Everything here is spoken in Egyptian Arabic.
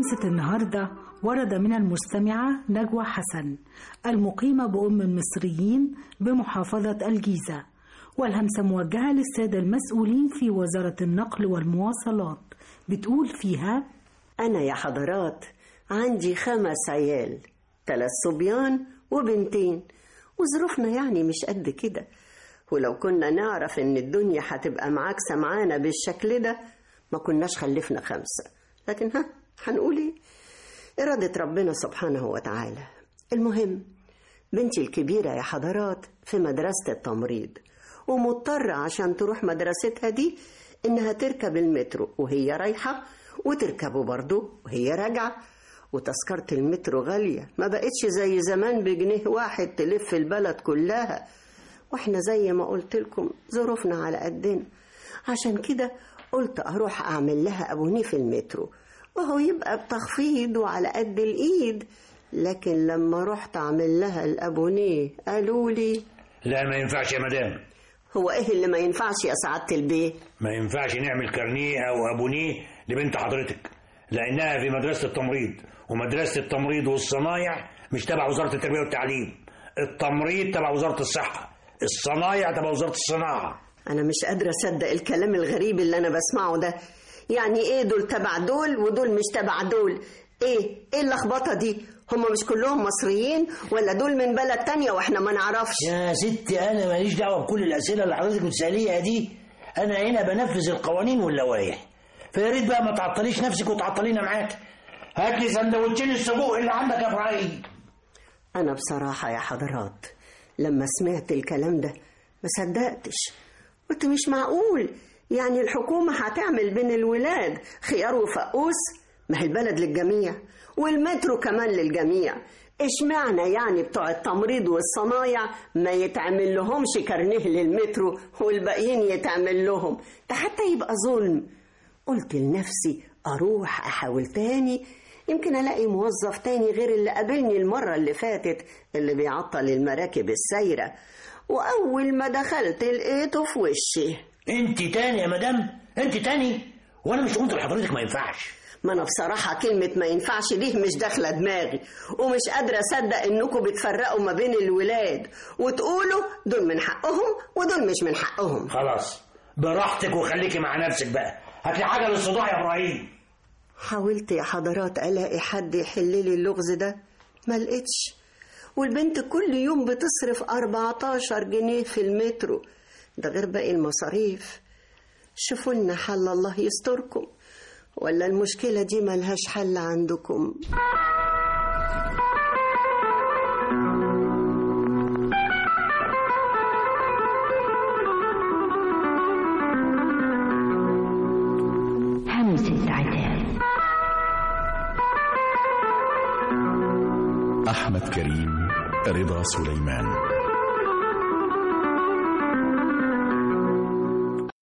همسة النهاردة ورد من المستمعة نجوى حسن المقيمة بأم المصريين بمحافظة الجيزة والهمسة موجهة للسادة المسؤولين في وزارة النقل والمواصلات بتقول فيها أنا يا حضرات عندي خمس عيال ثلاث صبيان وبنتين وظروفنا يعني مش قد كده ولو كنا نعرف إن الدنيا هتبقى معاكسة معانا بالشكل ده ما كناش خلفنا خمسة لكن ها هنقول إيه إرادة ربنا سبحانه وتعالى المهم بنتي الكبيرة يا حضرات في مدرسة التمريض ومضطرة عشان تروح مدرستها دي إنها تركب المترو وهي رايحة وتركبه برضه وهي راجعة وتذكرة المترو غالية ما بقتش زي زمان بجنيه واحد تلف البلد كلها واحنا زي ما قلت لكم ظروفنا على قدنا عشان كده قلت أروح أعمل لها أبونيه في المترو وهو يبقى بتخفيض وعلى قد الإيد لكن لما رحت أعمل لها الأبونيه قالوا لي لا ما ينفعش يا مدام هو إيه اللي ما ينفعش يا سعادة البيه ما ينفعش نعمل كارنيه او ابونيه لبنت حضرتك لانها في مدرسه التمريض ومدرسه التمريض والصنايع مش تبع وزاره التربيه والتعليم التمريض تبع وزاره الصحه الصنايع تبع وزاره الصناعه أنا مش قادرة أصدق الكلام الغريب اللي أنا بسمعه ده يعني إيه دول تبع دول ودول مش تبع دول إيه إيه اللخبطة دي هم مش كلهم مصريين ولا دول من بلد تانية وإحنا ما نعرفش يا ستي انا ماليش دعوه بكل الاسئله اللي حضرتك بتساليها دي انا هنا بنفذ القوانين واللوائح فيا ريت بقى ما تعطليش نفسك وتعطلينا معاك هات لي سندوتشين السجق اللي عندك يا ابراهيم أنا بصراحة يا حضرات لما سمعت الكلام ده ما صدقتش قلت مش معقول يعني الحكومة هتعمل بين الولاد خيار وفقوس ما هي البلد للجميع والمترو كمان للجميع اشمعنى يعني بتوع التمريض والصنايع ما يتعمل لهمش كارنيه للمترو والباقيين يتعمل لهم ده حتى يبقى ظلم قلت لنفسي اروح احاول تاني يمكن الاقي موظف تاني غير اللي قابلني المرة اللي فاتت اللي بيعطل المراكب السايرة واول ما دخلت لقيته في وشي انت تاني يا مدام انت تاني وانا مش قلت لحضرتك ما ينفعش ما انا بصراحة كلمة ما ينفعش دي مش داخلة دماغي ومش قادرة اصدق انكم بتفرقوا ما بين الولاد وتقولوا دول من حقهم ودول مش من حقهم خلاص براحتك وخليكي مع نفسك بقى هات لي حاجه للصداع يا ابراهيم حاولت يا حضرات الاقي حد يحل لي اللغز ده ما لقيتش والبنت كل يوم بتصرف 14 جنيه في المترو ده غير باقي المصاريف شوفوا لنا حل الله يستركم ولا المشكلة دي ملهاش حل عندكم همسة عتاب أحمد كريم رضا سليمان